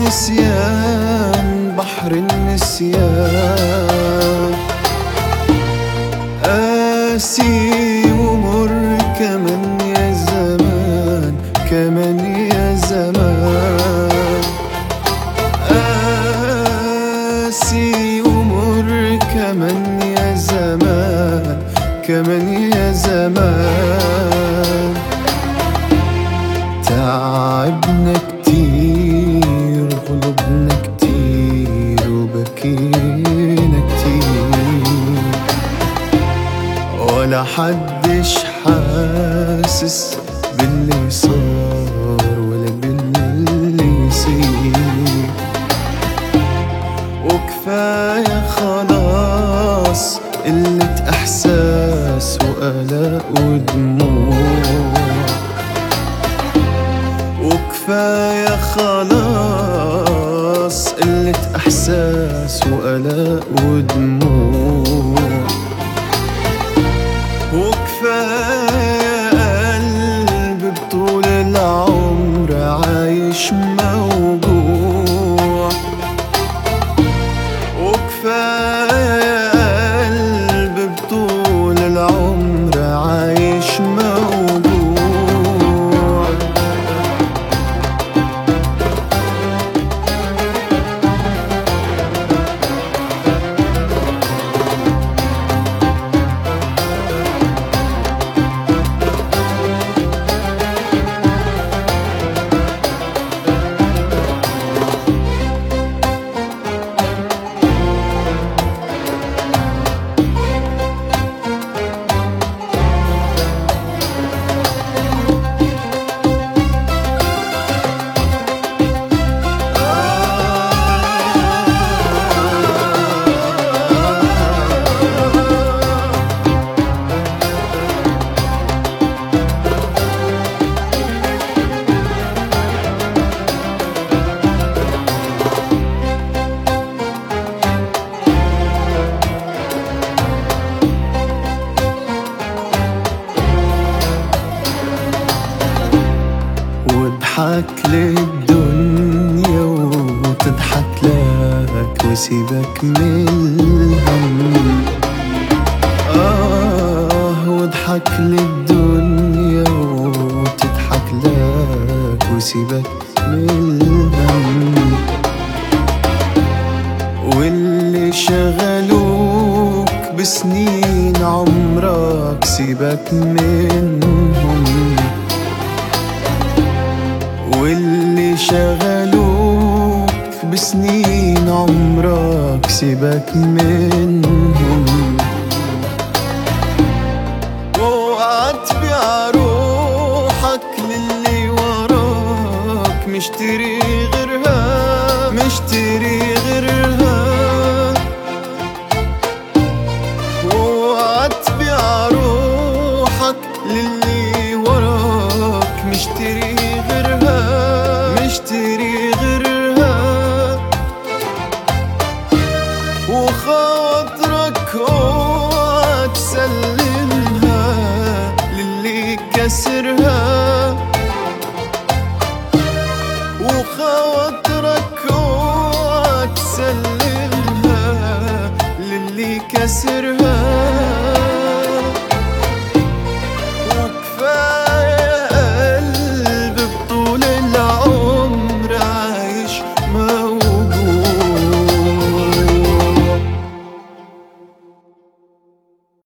النسيان بحر النسيان قاسي ومر كمان يا زمان كمان يا زمان قاسي ومر كمان يا زمان كمان يا زمان تعبنا كتير غلبنا كتير وبكينا كتير ولا حدش حاسس باللي صار ولا باللي يصير وكفاية خلاص قلة إحساس وقلق ودموع وكفاية خلاص قلة إحساس وقلق ودموع وكفاية قلب بطول العمر عايش موجوع وكفاية قلب بطول العمر عايش موجوع واضحك للدنيا وتضحك لك وسيبك من الهم آه واضحك للدنيا وتضحك لك وسيبك من الهم واللي شغلوك بسنين عمرك سيبك منهم واللي شغلوك بسنين عمرك سيبك منهم وقعت بيع روحك للي وراك مشتري غيرها مشتري غيرها